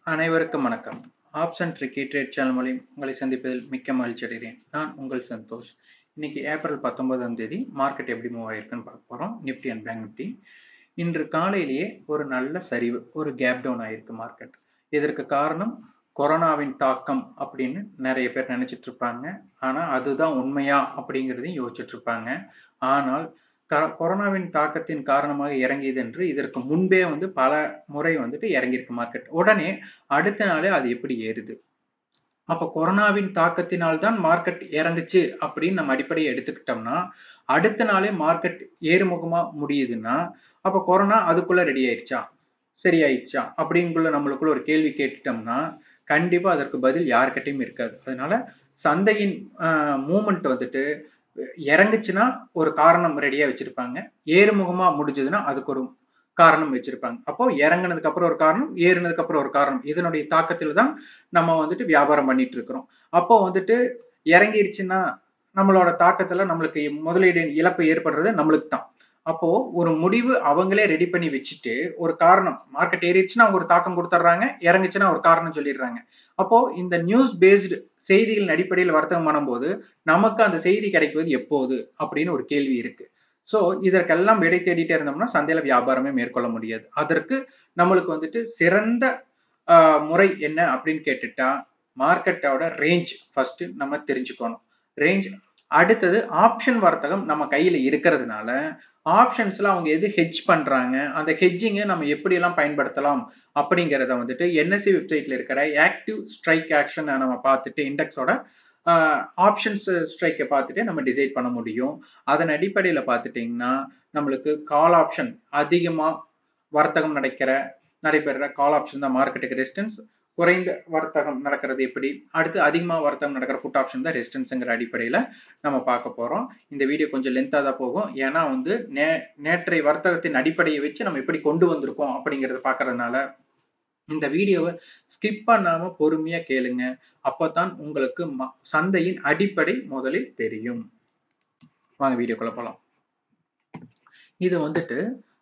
அனைவருக்கும் வணக்கம் option tricky trade channel மூலியம் உங்களை சந்திப்பதில் மிக்க மகிழ்ச்சி அடைகிறேன் நான் உங்கள் சந்தோஷ் இன்னைக்கு ஏப்ரல் பத்தொன்பதாம் தேதி மார்க்கெட் எப்படி மூவ் ஆயிருக்குன்னு பார்க்க போகிறோம் நிஃப்டி அண்ட் பேங்க் நிஃப்டி இன்று காலையிலேயே ஒரு நல்ல சரிவு ஒரு கேப் டவுன் ஆயிருக்கு மார்க்கெட் இதற்கு காரணம் கொரோனாவின் தாக்கம் அப்படின்னு நிறைய பேர் நினைச்சிட்டு இருப்பாங்க ஆனால் அதுதான் உண்மையா அப்படிங்கிறதையும் யோசிச்சுட்டு இருப்பாங்க ஆனால் கொரோனாவின் தாக்கத்தின் காரணமாக இறங்கியது என்று இதற்கு முன்பே வந்து பல முறை வந்துட்டு இறங்கியிருக்கு மார்க்கெட் உடனே அடுத்த நாளே அது எப்படி ஏறுது அப்ப கொரோனாவின் தாக்கத்தினால் தான் மார்க்கெட் இறங்குச்சு அப்படின்னு நம்ம அடிப்படையை எடுத்துக்கிட்டோம்னா அடுத்த நாளே மார்க்கெட் ஏறுமுகமா முடியுதுன்னா அப்ப கொரோனா அதுக்குள்ள ரெடி ஆயிடுச்சா சரியாயிடுச்சா அப்படிங்குள்ள நம்மளுக்குள்ள ஒரு கேள்வி கேட்டுட்டோம்னா கண்டிப்பா அதற்கு பதில் யாருக்கிட்டையும் இருக்காது அதனால சந்தையின் மூமெண்ட் வந்துட்டு இறங்குச்சுன்னா ஒரு காரணம் ரெடியா வச்சிருப்பாங்க ஏறுமுகமா முடிஞ்சதுன்னா அதுக்கு ஒரு காரணம் வச்சிருப்பாங்க அப்போ இறங்குனதுக்கு அப்புறம் ஒரு காரணம் ஏறுனதுக்கு அப்புறம் ஒரு காரணம் இதனுடைய தாக்கத்துல தான் நம்ம வந்துட்டு வியாபாரம் பண்ணிட்டு இருக்கிறோம் அப்போ வந்துட்டு இறங்கிருச்சுன்னா நம்மளோட தாக்கத்துல நம்மளுக்கு முதலீடு இழப்பு ஏற்படுறது நம்மளுக்கு தான் அப்போ ஒரு முடிவு அவங்களே ரெடி பண்ணி வச்சுட்டு ஒரு காரணம் மார்க்கெட் ஏறிடுச்சுன்னா அவங்க ஒரு தாக்கம் கொடுத்துட்றாங்க இறங்குச்சுன்னா ஒரு காரணம் சொல்லிடுறாங்க அப்போ இந்த நியூஸ் பேஸ்டு செய்திகளின் அடிப்படையில் வர்த்தகம் பண்ணும்போது நமக்கு அந்த செய்தி கிடைக்குவது எப்போது அப்படின்னு ஒரு கேள்வி இருக்கு ஸோ இதற்கெல்லாம் விடை தேடிட்டே இருந்தோம்னா சந்தையில வியாபாரமே மேற்கொள்ள முடியாது அதற்கு நம்மளுக்கு வந்துட்டு சிறந்த முறை என்ன அப்படின்னு கேட்டுட்டா மார்க்கெட்டோட ரேஞ்ச் ஃபர்ஸ்ட் நம்ம தெரிஞ்சுக்கணும் ரேஞ்ச் அடுத்தது ஆப்ஷன் வர்த்தகம் நம்ம கையில இருக்கிறதுனால ஆப்ஷன்ஸ்ல அவங்க எது ஹெஜ் பண்றாங்க அந்த ஹெஜ்ஜிங்கை நம்ம எப்படி எல்லாம் பயன்படுத்தலாம் அப்படிங்கிறத வந்துட்டு என்எஸ்சி வெப்சைட்ல இருக்கிற ஆக்டிவ் ஸ்ட்ரைக் ஆக்ஷன் நம்ம பார்த்துட்டு இண்டெக்ஸோட ஆப்ஷன்ஸ் ஸ்ட்ரைக்கை பார்த்துட்டு நம்ம டிசைட் பண்ண முடியும் அதன் அடிப்படையில் பார்த்துட்டிங்கன்னா நம்மளுக்கு கால் ஆப்ஷன் அதிகமாக வர்த்தகம் நடக்கிற நடைபெற கால் ஆப்ஷன் தான் மார்க்கெட்டுக்கு ரெசிஸ்டன்ஸ் குறைந்த வர்த்தகம் நடக்கிறது எப்படி அடுத்து அதிகமாக வர்த்தகம் நடக்கிற புட் ஆப்ஷன் தான் ரெசிஸ்டன்ஸுங்கிற அடிப்படையில் நம்ம பார்க்க போகிறோம் இந்த வீடியோ கொஞ்சம் லென்த்தாக தான் போகும் ஏன்னா வந்து நே நேற்றைய வர்த்தகத்தின் அடிப்படையை வச்சு நம்ம எப்படி கொண்டு வந்திருக்கோம் அப்படிங்கிறத பார்க்கறதுனால இந்த வீடியோவை ஸ்கிப் பண்ணாம பொறுமையா கேளுங்க அப்பதான் உங்களுக்கு சந்தையின் அடிப்படை முதலில் தெரியும் வாங்க வீடியோக்குள்ள போலாம் இது வந்துட்டு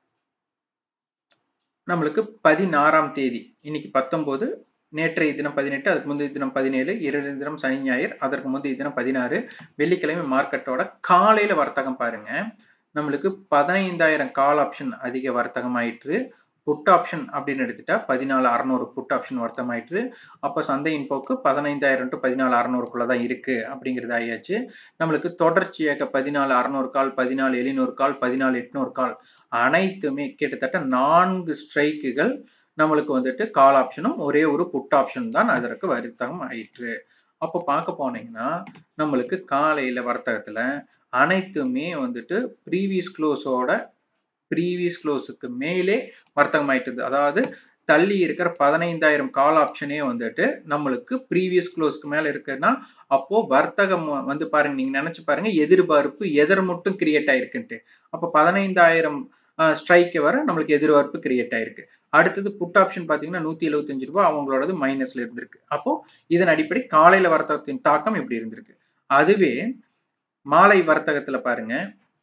நம்மளுக்கு பதினாறாம் தேதி இன்னைக்கு பத்தொன்பது நேற்றைய தினம் பதினெட்டு அதுக்கு முந்தைய தினம் பதினேழு இரண்டு தினம் சனி ஞாயிறு அதற்கு முந்தைய தினம் பதினாறு வெள்ளிக்கிழமை மார்க்கெட்டோட காலையில வர்த்தகம் பாருங்க நம்மளுக்கு பதினைந்தாயிரம் கால் ஆப்ஷன் அதிக வர்த்தகம் ஆயிற்று புட் ஆப்ஷன் அப்படின்னு எடுத்துட்டா பதினாலு அறநூறு புட் ஆப்ஷன் வர்த்தமாயிற்று அப்போ சந்தையின் போக்கு பதினைந்தாயிரம் டு பதினாலு அறநூறுக்குள்ள தான் இருக்கு அப்படிங்கிறது ஆயாச்சு நம்மளுக்கு தொடர்ச்சியாக பதினாலு அறநூறு கால் பதினாலு எழுநூறு கால் பதினாலு எட்நூறு கால் அனைத்துமே கிட்டத்தட்ட நான்கு ஸ்ட்ரைக்குகள் நம்மளுக்கு வந்துட்டு கால் ஆப்ஷனும் ஒரே ஒரு புட் ஆப்ஷன் தான் அதற்கு வர்த்தகம் ஆயிற்று அப்போ பார்க்க போனீங்கன்னா நம்மளுக்கு காலையில வர்த்தகத்துல அனைத்துமே வந்துட்டு ப்ரீவியஸ் க்ளோஸோட ப்ரீவியஸ் க்ளோஸுக்கு மேலே வர்த்தகம் ஆயிட்டுது அதாவது தள்ளி இருக்கிற பதினைந்தாயிரம் கால் ஆப்ஷனே வந்துட்டு நம்மளுக்கு ப்ரீவியஸ் க்ளோஸ்க்கு மேல இருக்குன்னா அப்போ வர்த்தகம் வந்து பாருங்க நீங்க நினைச்சு பாருங்க எதிர்பார்ப்பு எதர் மட்டும் கிரியேட் ஆயிருக்குன்ட்டு அப்போ பதினைந்தாயிரம் ஸ்ட்ரைக்கு வர நம்மளுக்கு எதிர்பார்ப்பு கிரியேட் ஆயிருக்கு அடுத்தது புட் ஆப்ஷன் பாத்தீங்கன்னா நூத்தி எழுபத்தஞ்சு ரூபாய் அவங்களோடது மைனஸ்ல இருந்திருக்கு அப்போ இதன் அடிப்படை காலையில வர்த்தகத்தின் தாக்கம் எப்படி இருந்திருக்கு அதுவே மாலை வர்த்தகத்துல பாருங்க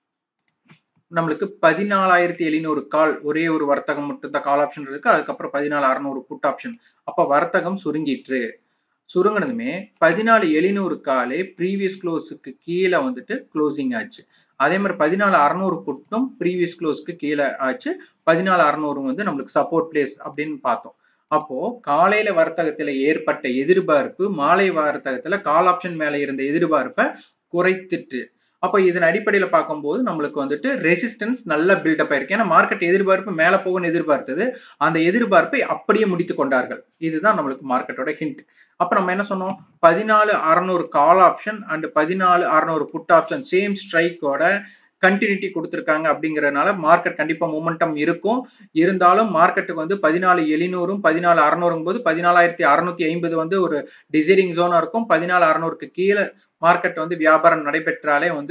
நம்மளுக்கு பதினாலாயிரத்தி எழுநூறு கால் ஒரே ஒரு வர்த்தகம் மட்டும் தான் கால் ஆப்ஷன் இருக்கு அதுக்கப்புறம் பதினாலு அறுநூறு புட் ஆப்ஷன் அப்ப வர்த்தகம் சுருங்கிட்டு சுருங்கினதுமே பதினாலு எழுநூறு காலே ப்ரீவியஸ் க்ளோஸுக்கு கீழே வந்துட்டு க்ளோசிங் ஆச்சு அதே மாதிரி பதினாலு அறநூறு புட்டும் ப்ரீவியஸ் க்ளோஸ்க்கு கீழே ஆச்சு பதினாலு அறநூறு வந்து நம்மளுக்கு சப்போர்ட் பிளேஸ் அப்படின்னு பார்த்தோம் அப்போ காலையில வர்த்தகத்துல ஏற்பட்ட எதிர்பார்ப்பு மாலை வர்த்தகத்துல கால் ஆப்ஷன் மேல இருந்த எதிர்பார்ப்பை குறைத்துட்டு அப்போ இதன் அடிப்படையில் பார்க்கும்போது நம்மளுக்கு வந்துட்டு ரெசிஸ்டன்ஸ் நல்ல பில்டப் ஆயிருக்கு ஏன்னா மார்க்கெட் எதிர்பார்ப்பு மேலே போகும்னு எதிர்பார்த்தது அந்த எதிர்பார்ப்பை அப்படியே முடித்து கொண்டார்கள் இதுதான் நம்மளுக்கு மார்க்கெட்டோட ஹிண்ட் அப்போ நம்ம என்ன சொன்னோம் பதினாலு அறநூறு கால் ஆப்ஷன் அண்ட் பதினாலு அறநூறு புட் ஆப்ஷன் சேம் ஸ்ட்ரைக்கோட கண்டினியூட்டி கொடுத்துருக்காங்க அப்படிங்கறதுனால மார்க்கெட் கண்டிப்பா மூமெண்டம் இருக்கும் இருந்தாலும் மார்க்கெட்டுக்கு வந்து பதினாலு எழுநூறும் பதினாலு அறநூறும் போது பதினாலாயிரத்தி அறுநூத்தி ஐம்பது வந்து ஒரு டிசைரிங் ஜோனா இருக்கும் பதினாலு அறநூறுக்கு கீழே மார்க்கெட் வந்து வியாபாரம் நடைபெற்றாலே வந்து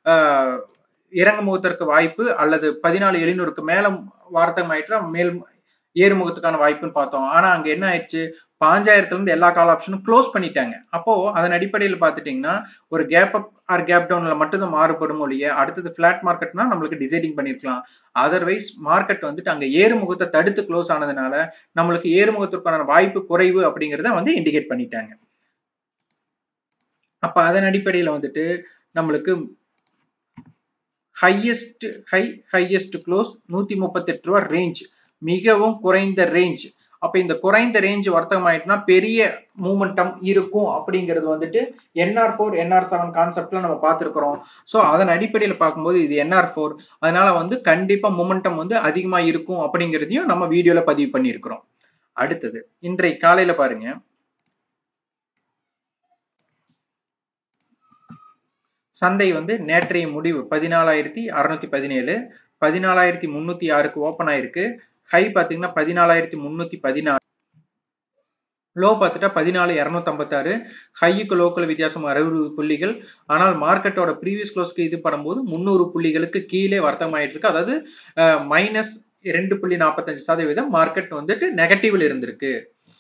இறங்குமுகத்திற்கு வாய்ப்பு அல்லது பதினாலு எழுநூறுக்கு மேல வார்த்தகம் ஆயிட்டா மேல் ஏறுமுகத்துக்கான வாய்ப்புன்னு பார்த்தோம் ஆனா அங்க என்ன ஆயிடுச்சு பாஞ்சாயிரத்துல இருந்து எல்லா கால் ஆப்ஷனும் க்ளோஸ் பண்ணிட்டாங்க அப்போ அதன் அடிப்படையில் பார்த்துட்டீங்கன்னா ஒரு கேப் அப் ஆர் கேப் டவுன்ல மட்டும்தான் மாறுபடும் ஒழிய அடுத்தது பிளாட் மார்க்கெட்னா நம்மளுக்கு டிசைடிங் பண்ணிருக்கலாம் அதர்வைஸ் மார்க்கெட் வந்துட்டு அங்க ஏறுமுகத்தை தடுத்து க்ளோஸ் ஆனதுனால நம்மளுக்கு ஏறுமுகத்திற்கான வாய்ப்பு குறைவு அப்படிங்கிறத வந்து இண்டிகேட் பண்ணிட்டாங்க அப்ப அதன் அடிப்படையில வந்துட்டு நம்மளுக்கு ஹையஸ்ட் ஹை ஹையஸ்ட் க்ளோஸ் நூத்தி முப்பத்தி எட்டு ரூபா ரேஞ்ச் மிகவும் குறைந்த ரேஞ்ச் அப்ப இந்த குறைந்த ரேஞ்ச் வர்த்தகம் ஆயிட்டுனா பெரிய மூமெண்டம் இருக்கும் அப்படிங்கிறது வந்துட்டு என்ஆர் ஃபோர் என்ஆர் செவன் கான்செப்ட்ல நம்ம பார்த்துருக்கிறோம் ஸோ அதன் அடிப்படையில் பார்க்கும்போது இது என்ஆர் ஃபோர் அதனால வந்து கண்டிப்பா மூமெண்டம் வந்து அதிகமா இருக்கும் அப்படிங்கிறதையும் நம்ம வீடியோல பதிவு பண்ணியிருக்கிறோம் அடுத்தது இன்றைய காலையில பாருங்க சந்தை வந்து நேற்றைய முடிவு பதினாலாயிரத்தி அறுநூத்தி பதினேழு பதினாலாயிரத்தி முன்னூத்தி ஆறுக்கு ஓப்பன் ஆயிருக்கு ஹை பாத்தீங்கன்னா பதினாலாயிரத்தி முன்னூத்தி பதினாலு லோ பார்த்துட்டா பதினாலு இரநூத்தம்பத்தாறு ஹையுக்கு லோக்கல் வித்தியாசம் அறுபது புள்ளிகள் ஆனால் மார்க்கெட்டோட ப்ரீவியஸ் க்ளோஸ்க்கு இது பண்ணும்போது முந்நூறு புள்ளிகளுக்கு கீழே வர்த்தகம் ஆயிட்டு இருக்கு அதாவது மைனஸ் ரெண்டு புள்ளி நாற்பத்தஞ்சு சதவீதம் மார்க்கெட் வந்துட்டு நெகட்டிவ்ல இருந்திருக்கு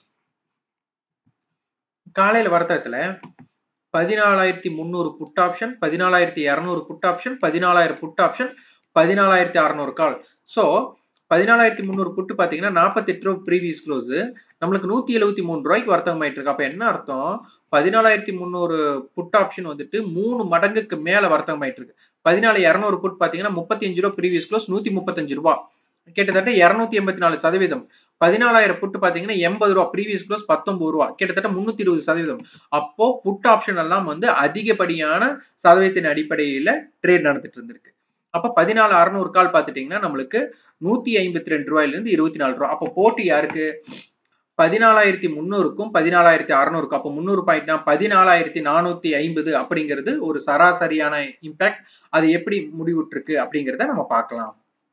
காலையில வர்த்தகத்துல பதினாலாயிரத்தி முந்நூறு புட் ஆப்ஷன் பதினாலாயிரத்தி இரநூறு புட் ஆப்ஷன் பதினாலாயிரம் புட் ஆப்ஷன் பதினாலாயிரத்தி அறநூறு கால் ஸோ பதினாலாயிரத்தி முந்நூறு புட்டு பார்த்தீங்கன்னா நாற்பத்தெட்டு ரூபா ப்ரீவியஸ் க்ளோஸ் நம்மளுக்கு நூற்றி எழுபத்தி மூணு ரூபாய்க்கு வர்த்தகம் ஆயிட்டு இருக்கு அப்போ என்ன அர்த்தம் பதினாலாயிரத்தி முந்நூறு புட் ஆப்ஷன் வந்துட்டு மூணு மடங்குக்கு மேலே வர்த்தகம் ஆயிட்டு இருக்கு பதினாலு இரநூறு புட் பார்த்தீங்கன்னா முப்பத்தி அஞ்சு ரூபா ப்ரீவியஸ் க்ளோஸ் நூற்றி முப்பத்தஞ்சு ரூபா கிட்டத்தட்ட இரநூத்தி எண்பத்தி நாலு சதவீதம் பதினாலாயிரம் புட்டு பாத்தீங்கன்னா எண்பது ரூபா ப்ரீவியஸ் க்ளோஸ் பத்தொன்பது ரூபா கிட்டத்தட்ட முன்னூத்தி இருபது சதவீதம் அப்போ புட் ஆப்ஷன் எல்லாம் வந்து அதிகப்படியான சதவீதத்தின் அடிப்படையில ட்ரேட் நடந்துட்டு இருந்திருக்கு அப்ப பதினாலு அறுநூறு கால் பாத்துட்டீங்கன்னா நம்மளுக்கு நூத்தி ஐம்பத்தி ரெண்டு ரூபாயில இருந்து இருபத்தி நாலு ரூபா அப்போ போட்டி யாருக்கு பதினாலாயிரத்தி முந்நூறுக்கும் பதினாலாயிரத்தி அறுநூறுக்கும் அப்போ முந்நூறு பாயிண்ட்னா பதினாலாயிரத்தி நானூத்தி ஐம்பது அப்படிங்கிறது ஒரு சராசரியான இம்பாக்ட் அது எப்படி முடிவுற்றிருக்கு அப்படிங்கிறத நம்ம பார்க்கலாம்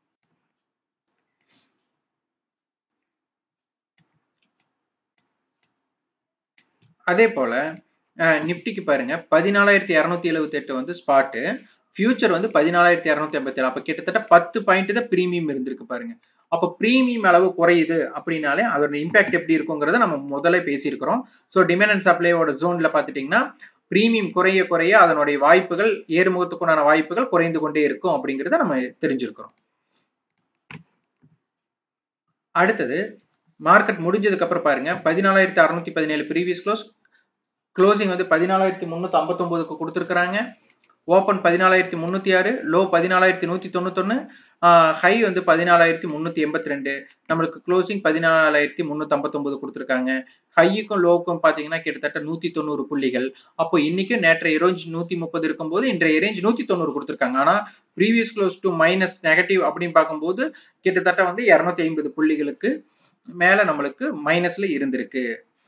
அதே போல நிப்டிக்கு பாருங்க பதினாலாயிரத்தி இரநூத்தி எழுபத்தி எட்டு வந்து ஸ்பாட்டு ஃபியூச்சர் வந்து பதினாலாயிரத்தி இரநூத்தி ஐம்பத்தி ஏழு அப்ப கிட்டத்தட்ட பத்து பாயிண்ட் தான் பிரீமியம் இருந்திருக்கு பாருங்க அப்ப பிரீமியம் அளவு குறையுது அப்படின்னாலே அதோட இம்பாக்ட் எப்படி இருக்குங்கிறத நம்ம முதல்ல பேசியிருக்கிறோம் ஸோ டிமாண்ட் அண்ட் சப்ளையோட ஜோன்ல பாத்துட்டீங்கன்னா பிரீமியம் குறைய குறைய அதனுடைய வாய்ப்புகள் ஏறுமுகத்துக்குண்டான வாய்ப்புகள் குறைந்து கொண்டே இருக்கும் அப்படிங்கிறத நம்ம தெரிஞ்சிருக்கிறோம் அடுத்தது மார்க்கெட் முடிஞ்சதுக்கு அப்புறம் பாருங்க பதினாலாயிரத்தி அறுநூத்தி பதினேழு ப்ரீவியஸ் க்ளோஸ் க்ளோசிங் வந்து பதினாலாயிரத்தி முன்னூத்தி ஐம்பத்தொன்பதுக்கு கொடுத்துருக்காங்க ஓப்பன் பதினாலாயிரத்தி முந்நூற்றி ஆறு லோ பதினாலாயிரத்தி நூற்றி தொண்ணூத்தொன்று ஹை வந்து பதினாலாயிரத்தி முந்நூற்றி எண்பத்தி ரெண்டு நம்மளுக்கு க்ளோசிங் பதினாலாயிரத்தி முந்நூற்றி ஐம்பத்தொம்பது கொடுத்துருக்காங்க ஹையுக்கும் லோவுக்கும் பார்த்தீங்கன்னா கிட்டத்தட்ட நூற்றி தொண்ணூறு புள்ளிகள் அப்போ இன்னைக்கும் நேற்றைய ரேஞ்ச் நூற்றி முப்பது இருக்கும்போது இன்றைய ரேஞ்ச் நூற்றி தொண்ணூறு கொடுத்துருக்காங்க ஆனால் previous close to minus negative அப்படின்னு பார்க்கும்போது கிட்டத்தட்ட வந்து இரநூத்தி ஐம்பது புள்ளிகளுக்கு மேல நம்மளுக்கு மைனஸ்ல இருந்திருக்கு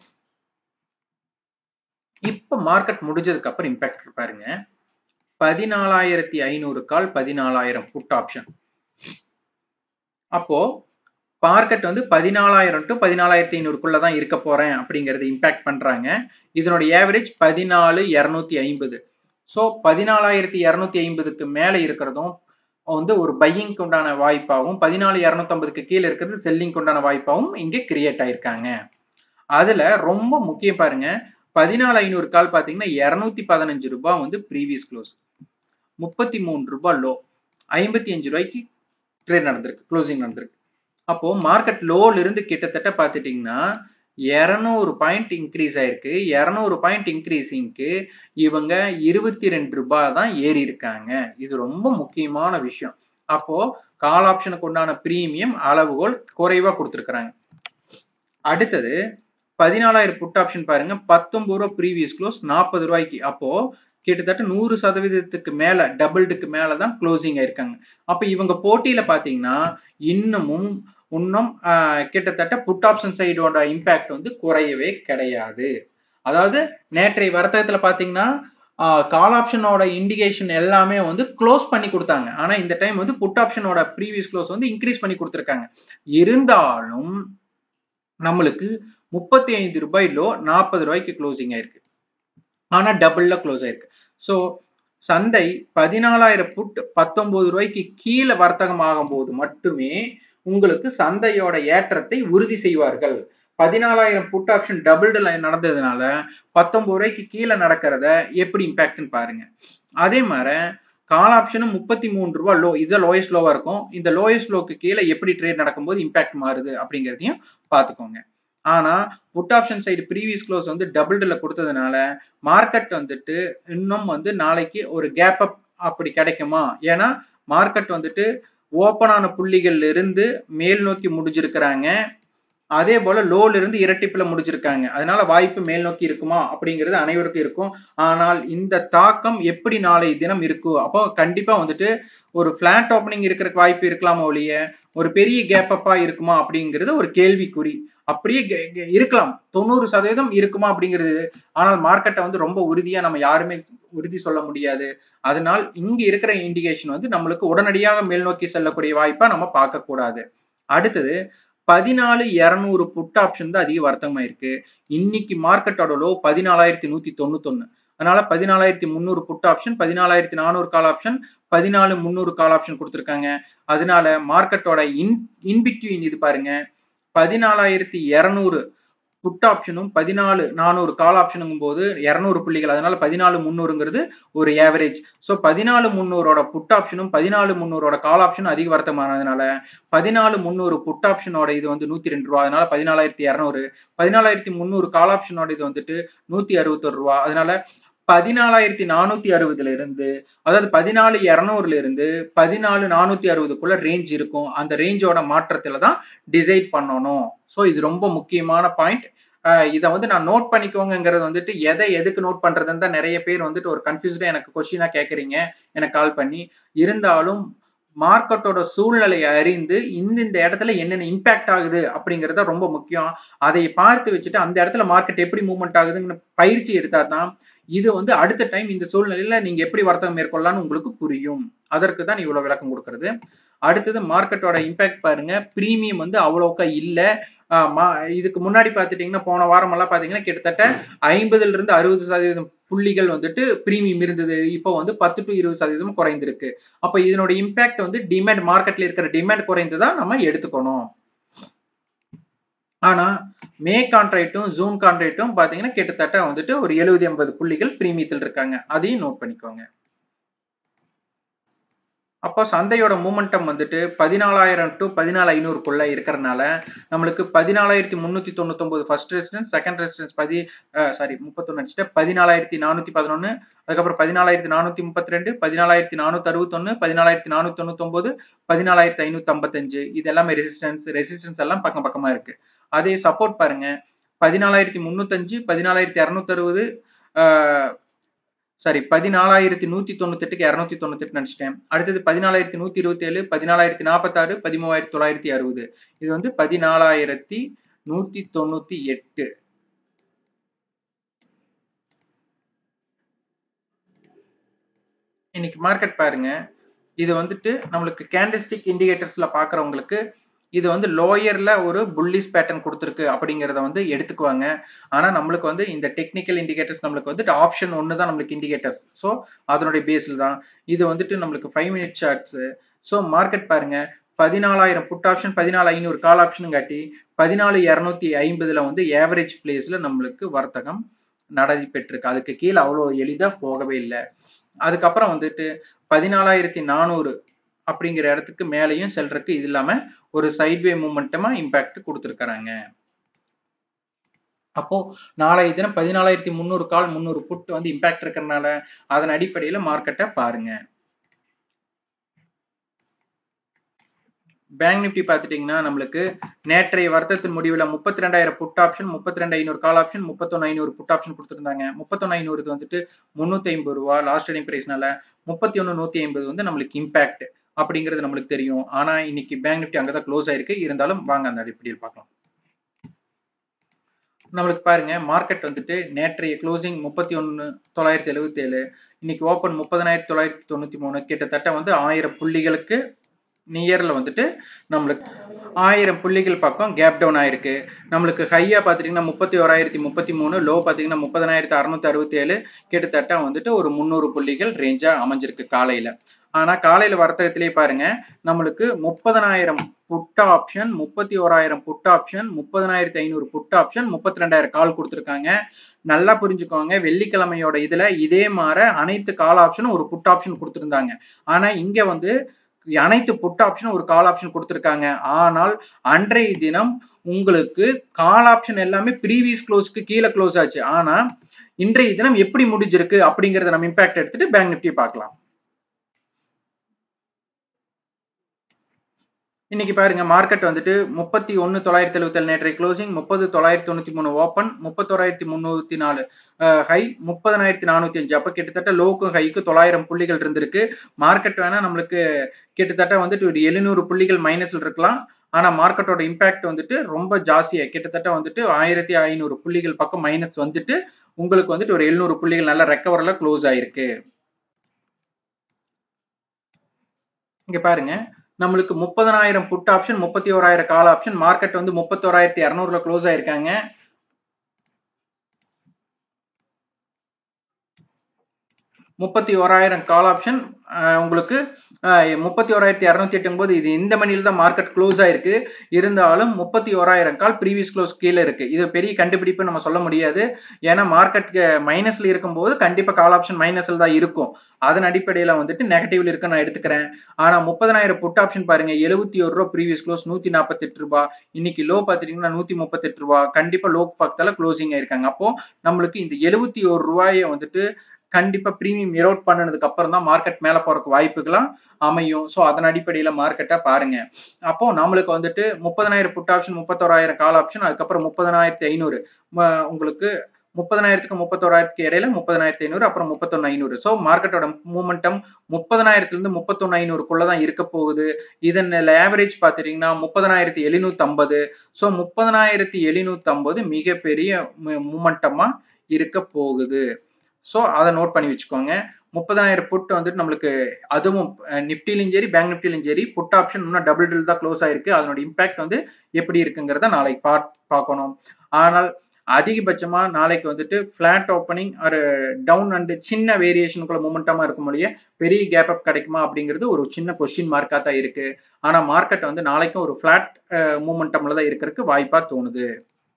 இப்ப மார்க்கெட் முடிஞ்சதுக்கு அப்புறம் இம்பாக்ட் பாருங்க பதினாலாயிரத்தி ஐநூறு கால் பதினாலாயிரம் புட் ஆப்ஷன் அப்போ மார்க்கெட் வந்து பதினாலாயிரம் டு பதினாலாயிரத்தி ஐநூறுக்குள்ள தான் இருக்க போறேன் அப்படிங்கறது இம்பாக்ட் பண்றாங்க இதனுடைய ஏவரேஜ் பதினாலு இருநூத்தி ஐம்பது ஸோ பதினாலாயிரத்தி இருநூத்தி ஐம்பதுக்கு மேல இருக்கிறதும் வந்து ஒரு பையிங்க்கு உண்டான வாய்ப்பாகவும் பதினாலு இரநூத்தம்பதுக்கு கீழே இருக்கிறது செல்லிங்க்கு உண்டான வாய்ப்பாகவும் இங்கே கிரியேட் ஆயிருக்காங்க அதுல ரொம்ப முக்கியம் பாருங்க பதினாலு ஐநூறு கால் பாத்தீங்கன்னா இருநூத்தி பதினஞ்சு ரூபாய் வந்து ப்ரீவியஸ் க்ளோஸ் முப்பத்தி மூணு ரூபாய் லோ ஐம்பத்தி அஞ்சு ரூபாய்க்கு ட்ரேட் நடந்திருக்கு க்ளோசிங் நடந்திருக்கு அப்போ மார்க்கெட் லோல இருந்து கிட்டத்தட்ட பாத்துட்டீங்கன்னா இரநூறு பாயிண்ட் இன்க்ரீஸ் ஆயிருக்கு இரநூறு பாயிண்ட் இன்க்ரீஸிங்க்கு இவங்க இருபத்தி ரெண்டு ரூபாய் தான் ஏறி இருக்காங்க இது ரொம்ப முக்கியமான விஷயம் அப்போ கால் ஆப்ஷனுக்கு உண்டான பிரீமியம் அளவுகோல் குறைவா கொடுத்துருக்குறாங்க அடுத்தது பதினாலாயிரம் புட் ஆப்ஷன் பாருங்க பத்தொன்பது ரூபா ப்ரீவியஸ் க்ளோஸ் நாற்பது ரூபாய்க்கு அப்போ கிட்டத்தட்ட நூறு சதவீதத்துக்கு மேல டபுள்டுக்கு மேலதான் க்ளோசிங் ஆயிருக்காங்க அப்ப இவங்க போட்டியில பாத்தீங்கன்னா இன்னமும் இன்னும் கிட்டத்தட்ட புட் ஆப்ஷன் சைடோட இம்பாக்ட் வந்து குறையவே கிடையாது அதாவது நேற்றைய வர்த்தகத்துல பாத்தீங்கன்னா கால் ஆப்ஷனோட இண்டிகேஷன் எல்லாமே வந்து க்ளோஸ் பண்ணி கொடுத்தாங்க ஆனா இந்த டைம் வந்து புட் ஆப்ஷனோட ப்ரீவியஸ் க்ளோஸ் வந்து இன்க்ரீஸ் பண்ணி கொடுத்துருக்காங்க இருந்தாலும் நம்மளுக்கு முப்பத்தி ஐந்து ரூபாய் லோ நாற்பது ரூபாய்க்கு க்ளோசிங் ஆயிருக்கு ஆனா டபுள்ல க்ளோஸ் ஆயிருக்கு ஸோ சந்தை பதினாலாயிரம் புட் பத்தொன்பது ரூபாய்க்கு கீழே வர்த்தகம் ஆகும் போது மட்டுமே உங்களுக்கு சந்தையோட ஏற்றத்தை உறுதி செய்வார்கள் பதினாலாயிரம் புட் ஆப்ஷன் டபுள்டு நடந்ததுனால பத்தொன்பது ரூபாய்க்கு கீழே நடக்கிறத எப்படி இம்பாக்ட்னு பாருங்க அதே மாதிரி கால் ஆப்ஷனும் முப்பத்தி மூணு ரூபா லோ இது லோயஸ்ட் லோவா இருக்கும் இந்த லோயஸ்ட் லோக்கு கீழே எப்படி ட்ரேட் நடக்கும்போது இம்பாக்ட் மாறுது அப்படிங்கிறதையும் பார்த்துக்கோங்க ஆனா put option side previous close வந்து டபுள்ல கொடுத்ததுனால மார்க்கெட் வந்துட்டு இன்னும் வந்து நாளைக்கு ஒரு கேப் அப் அப்படி கிடைக்குமா ஏன்னா மார்க்கெட் வந்துட்டு ஓப்பனான புள்ளிகள்ல இருந்து மேல் நோக்கி முடிஞ்சிருக்கிறாங்க அதே போல லோல இருந்து இரட்டிப்புல முடிச்சிருக்காங்க அதனால வாய்ப்பு மேல் நோக்கி இருக்குமா அப்படிங்கிறது அனைவருக்கும் இருக்கும் ஆனால் இந்த தாக்கம் எப்படி நாளை தினம் இருக்கும் அப்போ கண்டிப்பா வந்துட்டு ஒரு பிளாட் ஓப்பனிங் இருக்கிறதுக்கு வாய்ப்பு இருக்கலாமா ஒழிய ஒரு பெரிய கேப் அப்பா இருக்குமா அப்படிங்கிறது ஒரு கேள்விக்குறி அப்படியே இருக்கலாம் தொண்ணூறு சதவீதம் இருக்குமா அப்படிங்கிறது ஆனால் மார்க்கெட்டை வந்து ரொம்ப உறுதியா நம்ம யாருமே உறுதி சொல்ல முடியாது அதனால் இங்க இருக்கிற இண்டிகேஷன் வந்து நம்மளுக்கு உடனடியாக மேல் நோக்கி செல்லக்கூடிய வாய்ப்பா நம்ம பார்க்க கூடாது அடுத்தது பதினாலு இரநூறு புட் ஆப்ஷன் தான் அதிக வர்த்தகமா இருக்கு இன்னைக்கு மார்க்கெட்டோட லோ பதினாலாயிரத்தி நூத்தி தொண்ணூத்தொன்னு அதனால பதினாலாயிரத்தி முந்நூறு புட் ஆப்ஷன் பதினாலாயிரத்தி நானூறு கால் ஆப்ஷன் பதினாலு முந்நூறு கால் ஆப்ஷன் கொடுத்துருக்காங்க அதனால மார்க்கெட்டோட இன் இன்பிட்வீன் இது பாருங்க பதினாலாயிரத்தி இரநூறு புட் ஆப்ஷனும் பதினாலு நானூறு கால் ஆப்ஷனுங்கும் போது இரநூறு புள்ளிகள் அதனால பதினாலு முந்நூறுங்கிறது ஒரு ஏவரேஜ் ஸோ பதினாலு முந்நூறோட புட் ஆப்ஷனும் பதினாலு முந்நூறோட கால் ஆப்ஷனும் அதிக வர்த்தமானதுனால பதினாலு முந்நூறு புட் ஆப்ஷனோட இது வந்து நூத்தி ரெண்டு ரூபா அதனால பதினாலாயிரத்தி இரநூறு பதினாலாயிரத்தி முந்நூறு கால் ஆப்ஷனோட இது வந்துட்டு நூத்தி அறுபத்தொரு ரூபா அதனால பதினாலாயிரத்தி நானூத்தி அறுபதுல இருந்து அதாவது பதினாலு இரநூறுல இருந்து பதினாலு நானூத்தி அறுபதுக்குள்ள ரேஞ்ச் இருக்கும் அந்த ரேஞ்சோட மாற்றத்துல தான் டிசைட் பண்ணணும் ஸோ இது ரொம்ப முக்கியமான பாயிண்ட் இதை வந்து நான் நோட் பண்ணிக்கோங்கிறது வந்துட்டு எதை எதுக்கு நோட் பண்றதுன்னு தான் நிறைய பேர் வந்துட்டு ஒரு கன்ஃபியூஸ்டா எனக்கு கொஸ்டினா கேட்குறீங்க எனக்கு கால் பண்ணி இருந்தாலும் மார்க்கெட்டோட சூழ்நிலையை அறிந்து இந்த இந்த இடத்துல என்னென்ன இம்பாக்ட் ஆகுது அப்படிங்கிறத ரொம்ப முக்கியம் அதை பார்த்து வச்சுட்டு அந்த இடத்துல மார்க்கெட் எப்படி மூவ்மெண்ட் ஆகுதுன்னு பயிற்சி எடுத்தா தான் இது வந்து அடுத்த டைம் இந்த சூழ்நிலையில நீங்க எப்படி வர்த்தகம் மேற்கொள்ளலாம்னு உங்களுக்கு புரியும் அதற்கு தான் இவ்வளவு விளக்கம் கொடுக்கறது அடுத்தது மார்க்கெட்டோட இம்பாக்ட் பாருங்க பிரீமியம் வந்து அவ்வளோக்கா இல்லை இதுக்கு முன்னாடி பார்த்துட்டீங்கன்னா போன வாரம் எல்லாம் பாத்தீங்கன்னா கிட்டத்தட்ட ஐம்பதுல இருந்து அறுபது சதவீதம் புள்ளிகள் வந்துட்டு பிரீமியம் இருந்தது இப்போ வந்து பத்து டு இருபது சதவீதம் குறைந்திருக்கு அப்ப இதனோட இம்பாக்ட் வந்து டிமாண்ட் மார்க்கெட்ல இருக்கிற டிமாண்ட் குறைந்துதான் நம்ம எடுத்துக்கணும் ஆனா மே கான்ட்ராக்டும் ஜூன் கான்ட்ராக்டும் பாத்தீங்கன்னா கிட்டத்தட்ட வந்துட்டு ஒரு எழுபது எண்பது புள்ளிகள் பிரீமியத்தில் இருக்காங்க அதையும் நோட் பண்ணிக்கோங்க அப்போ சந்தையோட மூமெண்டம் வந்துட்டு பதினாலாயிரம் டு பதினாலு ஐநூறுக்குள்ள இருக்கிறனால நம்மளுக்கு பதினாலாயிரத்தி முன்னூத்தி தொண்ணூத்தொன்பது ஃபர்ஸ்ட் ரெசிடென்ஸ் செகண்ட் ரெசிடென்ஸ் பதி சாரி முப்பத்தொன்னு அடிச்சுட்டு பதினாலாயிரத்தி நானூத்தி பதினொன்னு அதுக்கப்புறம் பதினாலாயிரத்தி நானூத்தி முப்பத்தி ரெண்டு பதினாலாயிரத்தி நானூத்தி அறுபத்தொன்னு பதினாலாயிரத்தி நானூத்தி தொண்ணூத்தொன்பது பதினாலாயிரத்தி ஐநூத்தி ஐம்பத்தஞ்சு இது எல்லாமே ரெசிஸ்டன்ஸ் ரெசிஸ்டன்ஸ் எல்லாம் பக்கம் பக்கமா இருக்கு அதே சப்போர்ட் பாருங்க பதினாலாயிரத்தி முன்னூத்தஞ்சு பதினாலாயிரத்தி இரநூத்தி அறுபது சாரி பதினாலாயிரத்தி நூத்தி தொண்ணூத்தி எட்டுக்கு இரநூத்தி தொண்ணூத்தி எட்டு நினைச்சிட்டேன் அடுத்தது பதினாலாயிரத்தி நூத்தி இருபத்தி ஏழு பதினாலாயிரத்தி நாற்பத்தாறு பதிமூவாயிரத்தி தொள்ளாயிரத்தி அறுபது இது வந்து பதினாலாயிரத்தி நூத்தி தொண்ணூத்தி எட்டு இன்னைக்கு மார்க்கெட் பாருங்க இது வந்துட்டு நம்மளுக்கு கேண்டல்ஸ்டிக் இண்டிகேட்டர்ஸ்ல பாக்குறவங்களுக்கு இது வந்து லோயர்ல ஒரு புல்லிஸ் பேட்டர்ன் கொடுத்துருக்கு அப்படிங்கிறத வந்து எடுத்துக்குவாங்க ஆனா நம்மளுக்கு வந்து இந்த டெக்னிக்கல் இண்டிகேட்டர்ஸ் நம்மளுக்கு வந்துட்டு ஆப்ஷன் ஒன்று தான் நம்மளுக்கு இண்டிகேட்டர்ஸ் ஸோ அதனுடைய பேஸில் தான் இது வந்துட்டு நம்மளுக்கு five minute charts so market பாருங்க பதினாலாயிரம் புட் ஆப்ஷன் பதினாலு ஐநூறு கால் ஆப்ஷன் காட்டி பதினாலு இரநூத்தி ஐம்பதுல வந்து ஏவரேஜ் பிளேஸ்ல நம்மளுக்கு வர்த்தகம் நடைபெற்றிருக்கு அதுக்கு கீழே அவ்வளோ எளிதாக போகவே இல்லை அதுக்கப்புறம் வந்துட்டு பதினாலாயிரத்தி நானூறு அப்படிங்கிற இடத்துக்கு மேலேயும் செல்றதுக்கு இது இல்லாம ஒரு சைட்வே மூமெண்ட்டமா இம்பாக்ட் கொடுத்துருக்காங்க அப்போ நாளைய தினம் பதினாலாயிரத்தி முந்நூறு கால் முந்நூறு புட் வந்து இம்பாக்ட் இருக்கிறதுனால அதன் அடிப்படையில மார்க்கெட்டை பாருங்க பேங்க் நிப்டி பார்த்துட்டீங்கன்னா நம்மளுக்கு நேற்றைய வர்த்தத்தின் முடிவில் முப்பத்தி ரெண்டாயிரம் புட் ஆப்ஷன் முப்பத்தி ரெண்டு ஐநூறு கால் ஆப்ஷன் முப்பத்தொன்னு ஐநூறு புட் ஆப்ஷன் கொடுத்துருந்தாங்க முப்பத்தொன்னு ஐநூறு வந்துட்டு முந்நூற்றி ஐம்பது ரூபா லாஸ்ட் டைம் ப்ரைஸ்னால முப்பத்தி ஒன்று நூற்றி ஐம்பது வந்து நம்மளுக்கு இம்பாக்ட் அப்படிங்கிறது நம்மளுக்கு தெரியும் ஆனா இன்னைக்கு பேங்க் நிப்டி அங்கதான் க்ளோஸ் ஆயிருக்கு இருந்தாலும் வாங்க அந்த அடிப்படையில் பார்க்கலாம் நம்மளுக்கு பாருங்க மார்க்கெட் வந்துட்டு நேற்றைய க்ளோசிங் முப்பத்தி ஒன்று தொள்ளாயிரத்தி எழுபத்தி ஏழு இன்னைக்கு ஓப்பன் முப்பதனாயிரத்தி தொள்ளாயிரத்தி தொண்ணூத்தி மூணு கிட்டத்தட்ட வந்து ஆயிரம் புள்ளிகளுக்கு நியர்ல வந்துட்டு நம்மளுக்கு ஆயிரம் புள்ளிகள் பக்கம் கேப் டவுன் ஆயிருக்கு நம்மளுக்கு ஹையா பாத்தீங்கன்னா முப்பத்தி ஓராயிரத்தி முப்பத்தி மூணு லோ பாத்தீங்கன்னா முப்பதனாயிரத்தி அறுநூத்தி அறுபத்தி ஏழு கிட்டத்தட்ட வந்துட்டு ஒரு முந்நூறு புள்ளிகள் ரேஞ்சா அமைஞ்சிருக்கு காலையில ஆனா காலையில வர்த்தகத்திலே பாருங்க நம்மளுக்கு முப்பதனாயிரம் புட் ஆப்ஷன் முப்பத்தி ஓராயிரம் புட் ஆப்ஷன் முப்பதனாயிரத்தி ஐநூறு புட் ஆப்ஷன் முப்பத்தி ரெண்டாயிரம் கால் கொடுத்துருக்காங்க நல்லா புரிஞ்சுக்கோங்க வெள்ளிக்கிழமையோட இதுல இதே மாதிரி அனைத்து கால் ஆப்ஷனும் ஒரு புட் ஆப்ஷன் கொடுத்துருந்தாங்க ஆனா இங்க வந்து அனைத்து புட் ஆப்ஷன் ஒரு கால் ஆப்ஷன் கொடுத்துருக்காங்க ஆனால் அன்றைய தினம் உங்களுக்கு கால் ஆப்ஷன் எல்லாமே ப்ரீவியஸ் க்ளோஸ்க்கு கீழே க்ளோஸ் ஆச்சு ஆனா இன்றைய தினம் எப்படி முடிஞ்சிருக்கு அப்படிங்கறத நம்ம இம்பாக்ட் எடுத்துட்டு பேங்க் நிப்டி பார்க்கலாம் இன்னைக்கு பாருங்க மார்க்கெட் வந்துட்டு முப்பத்தி ஒன்னு தொள்ளாயிரத்தி எழுபத்தி ஏழு நேற்றைய க்ளோசிங் முப்பது தொள்ளாயிரத்தி தொண்ணூத்தி மூணு ஓப்பன் முப்பத்தோராயிரத்தி முன்னூத்தி நாலு ஹை முப்பதனாயிரத்தி நானூத்தி அஞ்சு அப்ப கிட்டத்தட்ட லோக்கும் ஹைக்கு தொள்ளாயிரம் புள்ளிகள் இருந்திருக்கு மார்க்கெட் வேணா நம்மளுக்கு கிட்டத்தட்ட வந்துட்டு ஒரு எழுநூறு புள்ளிகள் மைனஸ்ல இருக்கலாம் ஆனா மார்க்கெட்டோட இம்பாக்ட் வந்துட்டு ரொம்ப ஜாஸ்தியா கிட்டத்தட்ட வந்துட்டு ஆயிரத்தி ஐநூறு புள்ளிகள் பக்கம் மைனஸ் வந்துட்டு உங்களுக்கு வந்துட்டு ஒரு எழுநூறு புள்ளிகள் நல்ல ரெக்கவர்ல க்ளோஸ் ஆயிருக்கு இங்க பாருங்க நம்மளுக்கு முப்பதனாயிரம் புட் ஆப்ஷன் முப்பத்தி ஓராயிரம் கால் ஆப்ஷன் மார்க்கெட் வந்து முப்பத்தோராயிரத்தி இரநூறுல க்ளோஸ் ஆயிருக்காங்க முப்பத்தி ஓராயிரம் கால் ஆப்ஷன் உங்களுக்கு முப்பத்தி ஓராயிரத்தி இரநூத்தி எட்டும் போது இது இந்த மணியில் தான் மார்க்கெட் க்ளோஸ் ஆயிருக்கு இருந்தாலும் முப்பத்தி ஓராயிரம் கால் ப்ரீவியஸ் க்ளோஸ் கீழே இருக்கு இது பெரிய கண்டுபிடிப்பு நம்ம சொல்ல முடியாது ஏன்னா மார்க்கெட் மைனஸ்ல இருக்கும்போது கண்டிப்பா கால் ஆப்ஷன் மைனஸ்ல தான் இருக்கும் அதன் அடிப்படையில வந்துட்டு நெகட்டிவ்ல இருக்கு நான் எடுத்துக்கிறேன் ஆனா முப்பதனாயிரம் புட் ஆப்ஷன் பாருங்க எழுபத்தி ஒரு ரூபா ப்ரீவியஸ் க்ளோஸ் நூத்தி நாற்பத்தி எட்டு ரூபா இன்னைக்கு லோ பாத்துட்டீங்கன்னா நூத்தி முப்பத்தி எட்டு ரூபா கண்டிப்பா லோ பக்கத்தால க்ளோசிங் ஆயிருக்காங்க அப்போ நம்மளுக்கு இந்த எழுபத்தி ஒரு ரூபாயை வந்துட்டு கண்டிப்பா ப்ரீமியம் இரவுட் பண்ணதுக்கு அப்புறம் தான் மார்க்கெட் மேல போறதுக்கு வாய்ப்புகளாம் அமையும் ஸோ அதன் அடிப்படையில மார்க்கெட்டை பாருங்க அப்போ நம்மளுக்கு வந்துட்டு முப்பதனாயிரம் புட் ஆப்ஷன் முப்பத்தோராயிரம் கால் ஆப்ஷன் அதுக்கப்புறம் முப்பதனாயிரத்தி ஐநூறு உங்களுக்கு முப்பதனாயிரத்துக்கு முப்பத்தோராயிரத்துக்கு இடையில முப்பதனாயிரத்தி ஐநூறு அப்புறம் முப்பத்தொன்னு ஐநூறு ஸோ மார்க்கெட்டோட மூமெண்டம் முப்பதனாயிரத்துல இருந்து முப்பத்தொன்னு ஐநூறுக்குள்ளதான் இருக்க போகுது இதன் ஆவரேஜ் பாத்துட்டீங்கன்னா முப்பதனாயிரத்தி எழுநூத்தி ஐம்பது ஸோ முப்பதனாயிரத்தி எழுநூத்தி ஐம்பது மிகப்பெரிய மூமெண்டமா இருக்க போகுது ஸோ அதை நோட் பண்ணி வச்சுக்கோங்க முப்பதாயிரம் புட் வந்துட்டு நம்மளுக்கு அதுவும் நிப்டிலையும் சரி பேங்க் நிப்டிலையும் சரி புட் ஆப்ஷன் இன்னும் டபுள் டில் தான் க்ளோஸ் ஆயிருக்கு அதனோட இம்பாக்ட் வந்து எப்படி இருக்குங்கிறத நாளைக்கு பா பார்க்கணும் ஆனால் அதிகபட்சமா நாளைக்கு வந்துட்டு பிளாட் ஓப்பனிங் ஒரு டவுன் அண்ட் சின்ன வேரியேஷனுக்குள்ள மூமெண்டமா இருக்கும் மொழியே பெரிய கேப் அப் கிடைக்குமா அப்படிங்கிறது ஒரு சின்ன கொஸ்டின் மார்க்கா தான் இருக்கு ஆனா மார்க்கெட் வந்து நாளைக்கும் ஒரு பிளாட் மூமெண்டம்ல தான் இருக்கிறதுக்கு வாய்ப்பா தோணுது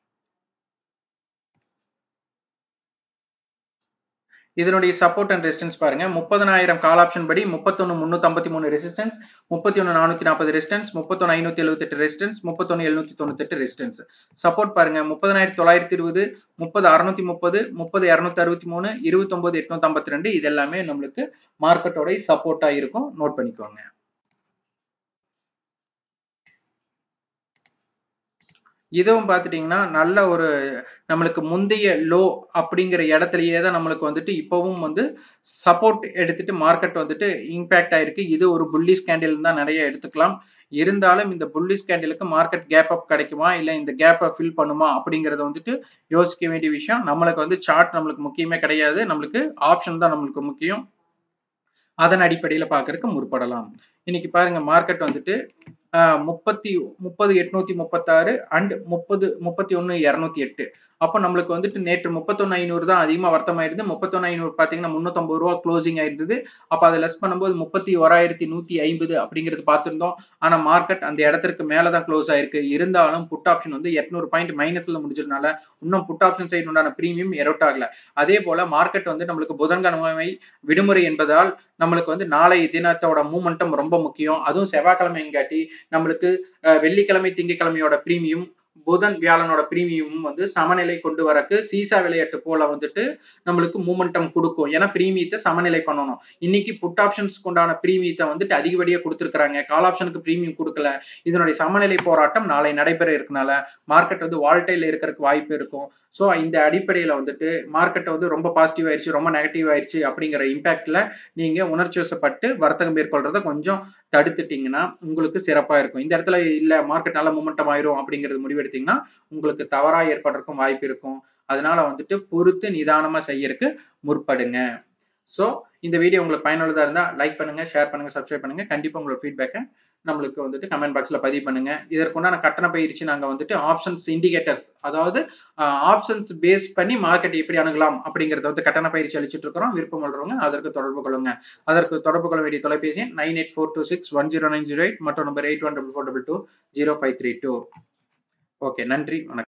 இதனுடைய சப்போர்ட் அண்ட் ரெசிஸ்டன்ஸ் பாருங்க முப்பதனாயிரம் கால் ஆப்ஷன் படி முப்பத்தொன்னு முன்னூத்தி ஐம்பத்தி மூணு ரெசிஸ்டன்ஸ் முப்பத்தி ஒன்னு நானூத்தி நாற்பது ரெசிஸ்டன்ஸ் முப்பத்தொன்னு ஐநூத்தி எழுபத்தி எட்டு ரெசிஸ்டன்ஸ் முப்பத்தொன்னு எழுநூத்தி தொண்ணூத்தி எட்டு ரெசிஸ்டன்ஸ் சப்போர்ட் பாருங்க முப்பதனாயிரத்தி தொள்ளாயிரத்தி இருபது முப்பது அறுநூத்தி முப்பது முப்பது இரநூத்தி அறுபத்தி மூணு இருபத்தி ஒன்பது எட்நூத்தி ஐம்பத்தி ரெண்டு இது எல்லாமே நம்மளுக்கு மார்க்கெட்டோட சப்போர்ட்டா இருக்கும் நோட் பண்ணிக்கோங்க இதுவும் பார்த்துட்டிங்கன்னா நல்ல ஒரு நம்மளுக்கு முந்தைய லோ அப்படிங்கிற இடத்துலயே தான் நம்மளுக்கு வந்துட்டு இப்போவும் வந்து சப்போர்ட் எடுத்துட்டு மார்க்கெட் வந்துட்டு இம்பேக்ட் ஆயிருக்கு இது ஒரு புல்லிஸ் கேண்டில் தான் நிறைய எடுத்துக்கலாம் இருந்தாலும் இந்த புல்லிஸ் கேண்டிலுக்கு மார்க்கெட் கேப் அப் கிடைக்குமா இல்லை இந்த கேப்பை ஃபில் பண்ணுமா அப்படிங்கறத வந்துட்டு யோசிக்க வேண்டிய விஷயம் நம்மளுக்கு வந்து சார்ட் நம்மளுக்கு முக்கியமே கிடையாது நம்மளுக்கு ஆப்ஷன் தான் நம்மளுக்கு முக்கியம் அதன் அடிப்படையில பாக்குறதுக்கு முற்படலாம் இன்னைக்கு பாருங்க மார்க்கெட் வந்துட்டு முப்பத்தி முப்பது எட்நூத்தி முப்பத்தாறு அண்ட் முப்பது முப்பத்தி ஒன்னு இரநூத்தி எட்டு அப்போ நம்மளுக்கு வந்துட்டு நேற்று முப்பத்தொன்னு ஐநூறு தான் அதிகமாக வர்த்தமாயிருது முப்பத்தொன்னு ஐநூறு பார்த்தீங்கன்னா முந்நூற்றம்பது ரூபா க்ளோசிங் ஆயிருந்தது அப்போ அதை லெஸ் பண்ணும்போது முப்பத்தி ஓராயிரத்தி நூற்றி ஐம்பது அப்படிங்கிறது பார்த்துருந்தோம் ஆனால் மார்க்கெட் அந்த இடத்திற்கு மேலே தான் க்ளோஸ் ஆயிருக்கு இருந்தாலும் புட் ஆப்ஷன் வந்து எட்நூறு பாயிண்ட் மைனஸில் முடிஞ்சதுனால இன்னும் புட் ஆப்ஷன் சைடு உண்டான ப்ரீமியம் எரோட் ஆகல அதே போல மார்க்கெட் வந்து நம்மளுக்கு புதன்கிழமை விடுமுறை என்பதால் நம்மளுக்கு வந்து நாளைய தினத்தோட மூமெண்டம் ரொம்ப முக்கியம் அதுவும் செவ்வாய்க்கிழமைங்காட்டி நம்மளுக்கு வெள்ளிக்கிழமை திங்கக்கிழமையோட ப்ரீமியம் புதன் வியாழனோட பிரீமியமும் வந்து சமநிலை கொண்டு வரக்கு சீசா விளையாட்டு போல வந்துட்டு நம்மளுக்கு மூமெண்டம் கொடுக்கும் ஏன்னா பிரீமியத்தை சமநிலை பண்ணணும் இன்னைக்கு புட் ஆப்ஷன்ஸ்க்கு உண்டான பிரீமியத்தை வந்துட்டு அதிகப்படியா கொடுத்துருக்காங்க கால் ஆப்ஷனுக்கு பிரீமியம் கொடுக்கல இதனுடைய சமநிலை போராட்டம் நாளை நடைபெற இருக்கனால மார்க்கெட் வந்து வால்டைல இருக்கிறதுக்கு வாய்ப்பு இருக்கும் ஸோ இந்த அடிப்படையில வந்துட்டு மார்க்கெட் வந்து ரொம்ப பாசிட்டிவ் ஆயிடுச்சு ரொம்ப நெகட்டிவ் ஆயிடுச்சு அப்படிங்கிற இம்பாக்ட்ல நீங்க உணர்ச்சி வசப்பட்டு வர்த்தகம் மேற்கொள்றத கொஞ்சம் தடுத்துட்டீங்கன்னா உங்களுக்கு சிறப்பா இருக்கும் இந்த இடத்துல இல்ல மார்க்கெட் நல்ல மூமெண்டம் ஆயிரும் அப்படிங்கிறது முடிவெடுத்தீங்கன்னா உங்களுக்கு தவறா ஏற்படுறதுக்கும் வாய்ப்பு இருக்கும் அதனால வந்துட்டு பொறுத்து நிதானமா செய்யறதுக்கு முற்படுங்க ஸோ இந்த வீடியோ உங்களுக்கு பயனுள்ளதா இருந்தா லைக் பண்ணுங்க ஷேர் பண்ணுங்க சப்ஸ்கிரைப் பண்ணுங்க கண்டிப்பா உங்களோட ஃபீட்பேக்கை நம்மளுக்கு வந்துட்டு கமெண்ட் பாக்ஸ்ல பதிவு பண்ணுங்க இதற்குண்டான கட்டண பயிற்சி நாங்க வந்துட்டு ஆப்ஷன்ஸ் இண்டிகேட்டர்ஸ் அதாவது ஆப்ஷன்ஸ் பேஸ் பண்ணி மார்க்கெட் எப்படி அணுகலாம் அப்படிங்கறத வந்து கட்டண பயிற்சி அளிச்சிட்டு இருக்கிறோம் விருப்பம் உள்ளவங்க அதற்கு தொடர்பு கொள்ளுங்க அதற்கு தொடர்பு கொள்ள வேண்டிய தொலைபேசி nine eight four two six one zero nine zero eight மற்றும் number eight one double four double two zero five three two okay நன்றி வணக்கம்